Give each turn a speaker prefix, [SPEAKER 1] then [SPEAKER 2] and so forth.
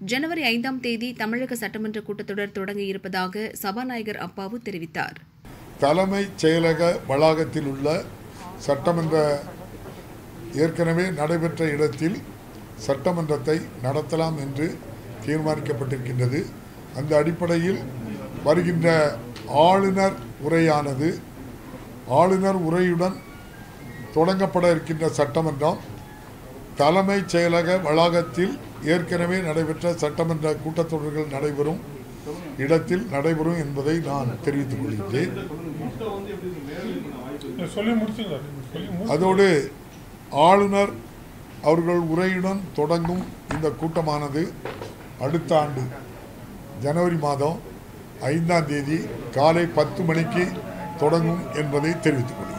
[SPEAKER 1] ஜனவரி ஐந்தாம் தேதி தமிழக சட்டமன்ற கூட்டத்தொடர் தொடங்க இருப்பதாக சபாநாயகர் அப்பாவு தெரிவித்தார்
[SPEAKER 2] தலைமைச் செயலக வளாகத்தில் உள்ள சட்டமன்ற ஏற்கனவே நடைபெற்ற இடத்தில் சட்டமன்றத்தை நடத்தலாம் என்று தீர்மானிக்கப்பட்டிருக்கின்றது அந்த அடிப்படையில் வருகின்ற ஆளுநர் உரையானது ஆளுநர் உரையுடன் தொடங்கப்பட இருக்கின்ற சட்டமன்றம் தலைமைச் செயலக வளாகத்தில் ஏற்கனவே நடைபெற்ற சட்டமன்ற கூட்டத்தொடர்கள் நடைபெறும் இடத்தில் நடைபெறும் என்பதை நான் தெரிவித்துக் கொள்கின்றேன்
[SPEAKER 3] சொல்லி முடிச்சுங்க சொல்லி மு-
[SPEAKER 2] அதோடு ஆளுநர் அவர்கள் உரையுடன் தொடங்கும் இந்த கூட்டமானது அடுத்த ஆண்டு ஜனவரி மாதம் ஐந்தாம் தேதி காலை பத்து மணிக்கு தொடங்கும் என்பதை தெரிவித்துக் கொள்கிறேன்